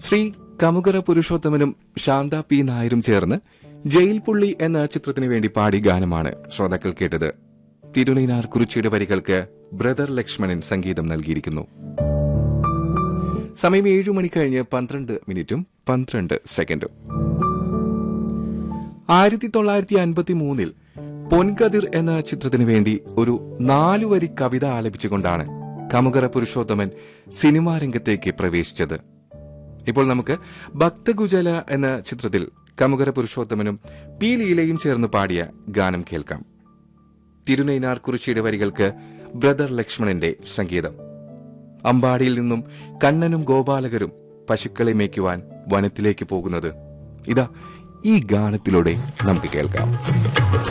ശ്രീ കമുകറ പുരുഷോത്തമനും ശാന്ത പി നായരും ചേർന്ന് ജയിൽ പുള്ളി എന്ന ചിത്രത്തിനു വേണ്ടി പാടി ഗാനമാണ് ശ്രോതാക്കൾ കേട്ടത് തിരുനൈനാർ കുറിച്ചിയുടെ വരികൾക്ക് ബ്രദർ ലക്ഷ്മണൻ സംഗീതം നൽകിയിരിക്കുന്നു സമയം ഏഴു മണി കഴിഞ്ഞ് പന്ത്രണ്ട് മിനിറ്റും പന്ത്രണ്ട് സെക്കൻഡും ആയിരത്തി തൊള്ളായിരത്തി അൻപത്തി മൂന്നിൽ പൊൻകതിർ എന്ന ചിത്രത്തിനു വേണ്ടി ഒരു നാലു വരി കവിത ആലപിച്ചുകൊണ്ടാണ് കമുകറ പുരുഷോത്തമൻ സിനിമാ രംഗത്തേക്ക് പ്രവേശിച്ചത് ഇപ്പോൾ നമുക്ക് ഭക്തകുജല എന്ന ചിത്രത്തിൽ കമുകര പുരുഷോത്തമനും പി ലീലയും ചേർന്ന് പാടിയ ഗാനം കേൾക്കാം തിരുനൈനാർ കുറിച്ചിയുടെ വരികൾക്ക് ബ്രദർ ലക്ഷ്മണന്റെ സംഗീതം അമ്പാടിയിൽ നിന്നും കണ്ണനും ഗോപാലകരും പശുക്കളെ മേയ്ക്കുവാൻ വനത്തിലേക്ക് പോകുന്നത് ഇതാ ഈ ഗാനത്തിലൂടെ നമുക്ക് കേൾക്കാം